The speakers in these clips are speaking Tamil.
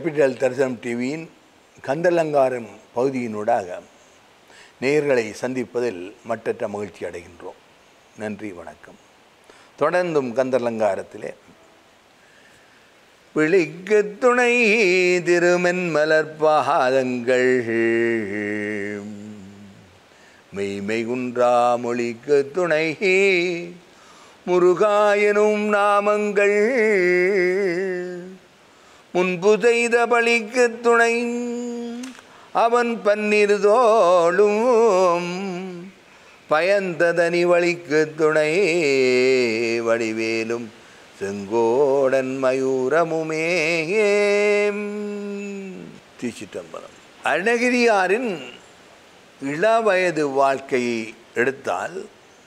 கேபிட்டல் தரிசனம் டிவியின் கந்தலங்காரம் பகுதியினூடாக நேயர்களை சந்திப்பதில் மட்டற்ற மகிழ்ச்சி அடைகின்றோம் நன்றி வணக்கம் தொடர்ந்தும் கந்தலங்காரத்திலே விழிக்கு துணை திருமென் மலர்பாதங்கள் மெய்மை குன்றா மொழிக்கு துணை முருகாயனும் நாமங்கள் முன்பு செய்த பலிக்கு துணை அவன் பன்னிரு தோளும் பயந்ததனி வழிக்கு துணை வடிவேலும் செங்கோடன் மயூரமுமே திருச்சிட்டம்பலம் அருணகிரியாரின் இளவயது வாழ்க்கையை எடுத்தால்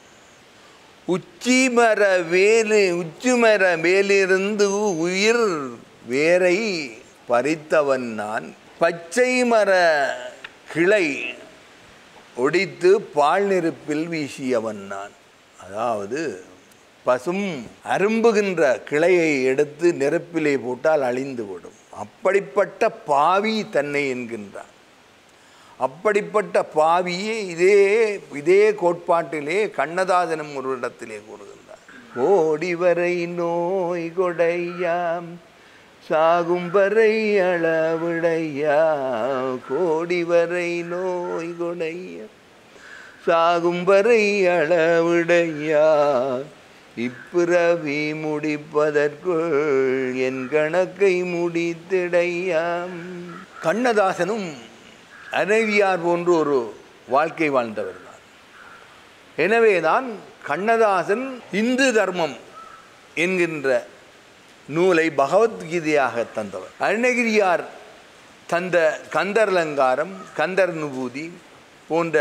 உச்சிமர வேலு உச்சிமர வேலிருந்து உயிர் வேரை பறித்தவன் நான் பச்சை மர கிளை ஒடித்து பால் நெருப்பில் வீசியவன் நான் அதாவது பசும் அரும்புகின்ற கிளையை எடுத்து நெருப்பிலே போட்டால் அழிந்து விடும் அப்படிப்பட்ட பாவி தன்னை என்கின்றான் அப்படிப்பட்ட பாவியே இதே இதே கோட்பாட்டிலே கண்ணதாசனம் ஒரு இடத்திலே கூறுகின்றார் ஓடி வரை நோய் கொடையாம் சாகும் வரை அளவிடையா கோடி வரை நோய் கொடையா சாகும் வரை அளவிடையா இப்பிறவி முடிப்பதற்குள் என் கணக்கை முடித்திடையாம் கண்ணதாசனும் அருணகிரியார் போன்று ஒரு வாழ்க்கை வாழ்ந்தவர் தான் எனவேதான் கண்ணதாசன் இந்து தர்மம் என்கின்ற நூலை பகவத்கீதையாக தந்தவர் அருணகிரியார் தந்த கந்தர்லங்காரம் கந்தர் நுபூதி போன்ற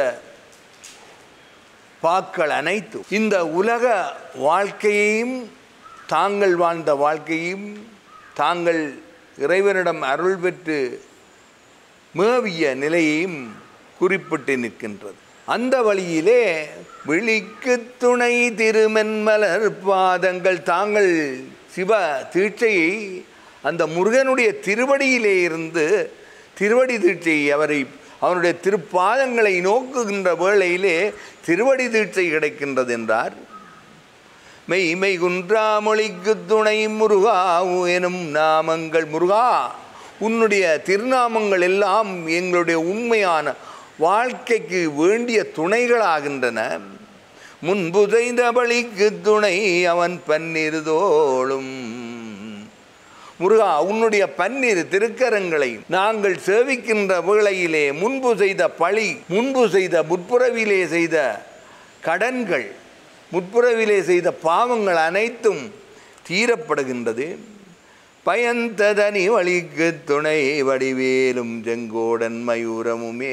பாக்கள் அனைத்தும் இந்த உலக வாழ்க்கையையும் தாங்கள் வாழ்ந்த வாழ்க்கையும் தாங்கள் இறைவனிடம் அருள் பெற்று மேவிய நிலையையும் குறிப்பிட்டு நிற்கின்றது அந்த வழியிலே விழிக்கு துணை திருமென்மலர் பாதங்கள் தாங்கள் சிவ தீட்சையை அந்த முருகனுடைய திருவடியிலே இருந்து திருவடி தீட்சை அவரை அவனுடைய திருப்பாதங்களை நோக்குகின்ற வேளையிலே திருவடி தீட்சை கிடைக்கின்றது என்றார் மெய்மை குன்றா மொழிக்கு துணை முருகா எனும் நாமங்கள் முருகா உன்னுடைய திருநாமங்கள் எல்லாம் எங்களுடைய உண்மையான வாழ்க்கைக்கு வேண்டிய துணைகளாகின்றன முன்பு செய்த பலிக்கு துணை அவன் பன்னிருதோளும் முருகா உன்னுடைய பன்னிரு திருக்கரங்களை நாங்கள் சேவிக்கின்ற வேளையிலே முன்பு செய்த பழி முன்பு செய்த முற்புறவிலே செய்த கடன்கள் முற்புறவிலே செய்த பாவங்கள் அனைத்தும் தீரப்படுகின்றது பயந்ததனி வழிக்கு துணை வடிவேலும் செங்கோடன் மயூரமுமே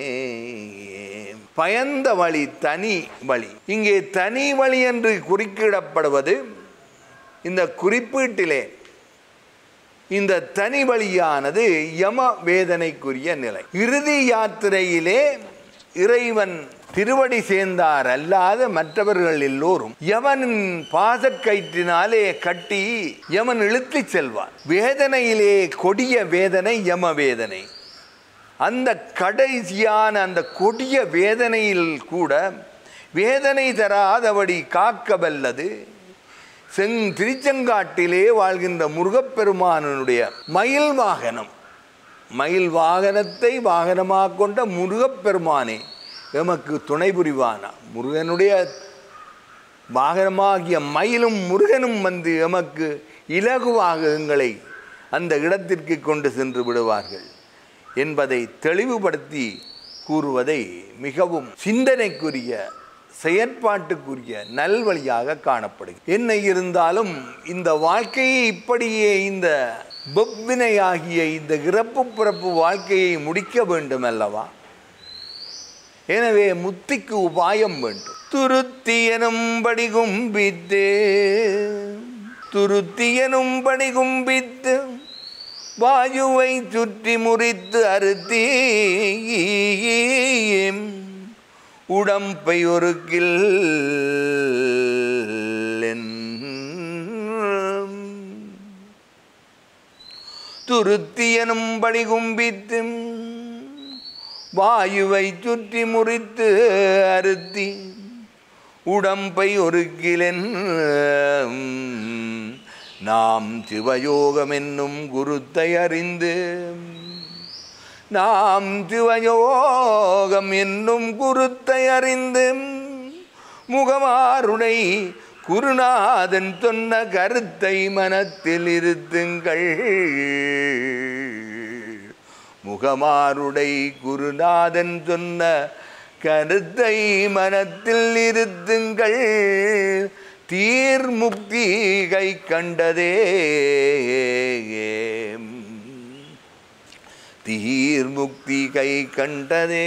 பயந்த வழி தனி வழி இங்கே தனி வழி என்று குறிக்கிடப்படுவது இந்த குறிப்பீட்டிலே இந்த தனி வழியானது யம வேதனைக்குரிய நிலை இறுதி யாத்திரையிலே இறைவன் திருவடி சேர்ந்தார் அல்லாத மற்றவர்கள் எல்லோரும் யமனின் பாசக்கயிற்றினாலே கட்டி யமன் இழுத்துச் செல்வான் வேதனையிலே கொடிய வேதனை யம வேதனை அந்த கடைசியான அந்த கொடிய வேதனையில் கூட வேதனை தராதபடி காக்க வல்லது செங் திருச்செங்காட்டிலே வாழ்கின்ற முருகப்பெருமானனுடைய மயில் வாகனம் மயில் வாகனத்தை வாகனமாக கொண்ட முருகப்பெருமானே எமக்கு துணை புரிவானா முருகனுடைய வாகனமாகிய மயிலும் முருகனும் வந்து எமக்கு இலகுவாக எங்களை அந்த இடத்திற்கு கொண்டு சென்று விடுவார்கள் என்பதை தெளிவுபடுத்தி கூறுவதை மிகவும் சிந்தனைக்குரிய செயற்பாட்டுக்குரிய நல்வழியாக காணப்படும் என்ன இருந்தாலும் இந்த வாழ்க்கையை இப்படியே இந்த வெவ்வினையாகிய இந்த இறப்பு பிறப்பு வாழ்க்கையை முடிக்க வேண்டும் அல்லவா எனவே முத்திக்கு உபாயம் வேண்டும் துருத்தி எனும்படி கும்பித்து துருத்தி எனும்படி கும்பித்து வாயுவை சுற்றி முறித்து அறுத்தி உடம்பை ஒரு கில் துருத்தியனும் படி கும்பித்து வாயுவை சுற்றி முறித்து அறுத்தி உடம்பை ஒரு கிளன் நாம் சிவயோகம் என்னும் குருத்தை அறிந்து நாம் சிவயோகம் என்னும் குருத்தை அறிந்து முகமாருடை குருநாதன் சொன்ன கருத்தை மனத்தில் இருத்துங்கள் முகமாருடை குருநாதன் சொன்ன கருத்தை மனத்தில் இருத்துங்கள் தீர்முக்தி கை கண்டதே தீர்முக்தி கை கண்டதே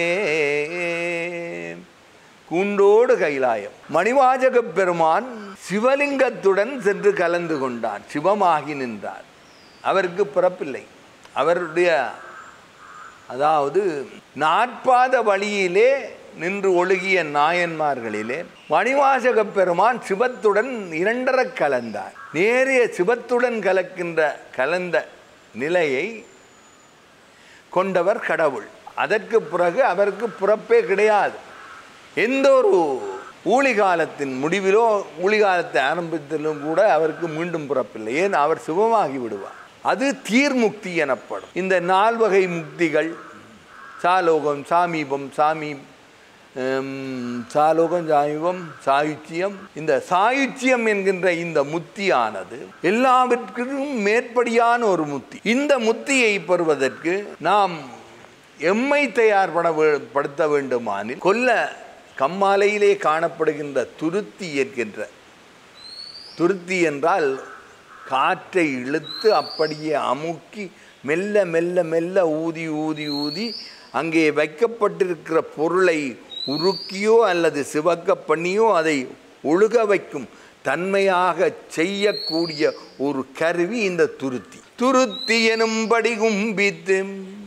குண்டோடு கைலாயம் மணிவாஜக பெருமான் சிவலிங்கத்துடன் சென்று கலந்து கொண்டார் சிவமாகி நின்றார் அவருக்கு பிறப்பில்லை அவருடைய அதாவது நாற்பாத வழியிலே நின்று ஒழுகிய நாயன்மார்களிலே மணிவாசக பெருமான் சிவத்துடன் இரண்டர கலந்தார் நேரிய சிவத்துடன் கலக்கின்ற கலந்த நிலையை கொண்டவர் கடவுள் அதற்கு பிறகு அவருக்கு பிறப்பே கிடையாது எந்த ஒரு ஊழிகாலத்தின் முடிவிலோ ஊழிகாலத்தை ஆரம்பத்திலும் கூட அவருக்கு மீண்டும் பிறப்பில்லை ஏன் அவர் சிவமாகி விடுவார் அது தீர்முக்தி எனப்படும் இந்த நால்வகை முக்திகள் சாலோகம் சாமீபம் சாமி ஹம், சாலோகம் சாமீபம் சாயுச்சியம் இந்த சாயுச்சியம் என்கின்ற இந்த முத்தியானது எல்லாவற்றிற்கும் மேற்படியான ஒரு முத்தி இந்த முத்தியை பெறுவதற்கு நாம் எம்மை தயார்பட வே- படுத்த வேண்டுமானில் கொல்ல கம்மாலையிலே காணப்படுகின்ற துருத்தி என்கின்ற துருத்தி என்றால் காற்றை இழுத்து அப்படியே அமுக்கி மெல்ல மெல்ல மெல்ல ஊதி ஊதி ஊதி அங்கே வைக்கப்பட்டிருக்கிற பொருளை உருக்கியோ அல்லது சிவக்க பண்ணியோ அதை ஒழுக வைக்கும் தன்மையாக செய்யக்கூடிய ஒரு கருவி இந்த துருத்தி துருத்தி எனும்படி கும்பித்து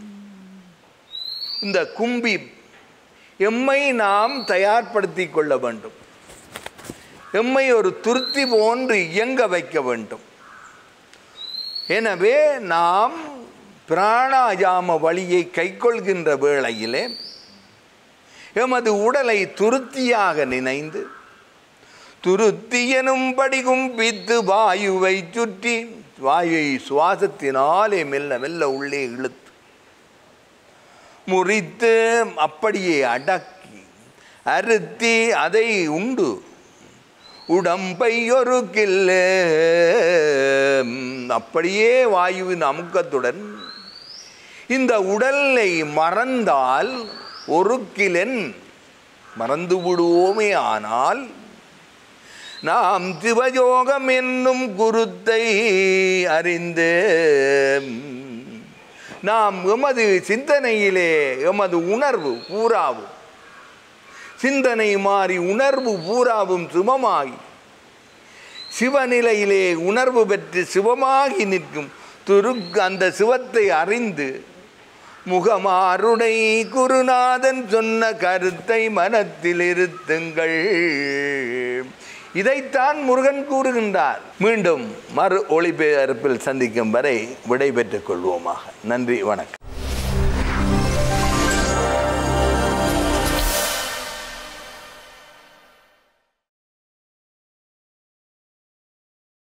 இந்த கும்பி எம்மை நாம் தயார்படுத்தி கொள்ள வேண்டும் எம்மை ஒரு துருத்தி போன்று இயங்க வைக்க வேண்டும் எனவே நாம் பிராணாயாம வழியை கைக்கொள்கின்ற வேளையிலே எமது உடலை துருத்தியாக நினைந்து துருத்தி எனும்படி கும்பித்து வாயுவை சுற்றி வாயுவை சுவாசத்தினாலே மெல்ல மெல்ல உள்ளே இழுத்து முறித்து அப்படியே அடக்கி அறுத்தி அதை உண்டு உடம்பை ஒரு கில்லு அப்படியே வாயுவின் அமுக்கத்துடன் இந்த உடலை மறந்தால் ஒரு கிலன் மறந்து விடுவோமே ஆனால் நாம் சிவயோகம் என்னும் குருத்தை அறிந்து நாம் எமது சிந்தனையிலே எமது உணர்வு பூராவும் சிந்தனை மாறி உணர்வு பூராவும் சுமமாகி சிவநிலையிலே உணர்வு பெற்று சிவமாகி நிற்கும் துரு அந்த சிவத்தை அறிந்து முகமாருடை குருநாதன் சொன்ன கருத்தை மனத்தில் இருத்துங்கள் இதைத்தான் முருகன் கூறுகின்றார் மீண்டும் மறு ஒளிபெயர்ப்பில் சந்திக்கும் வரை விடை பெற்றுக் கொள்வோமாக நன்றி வணக்கம்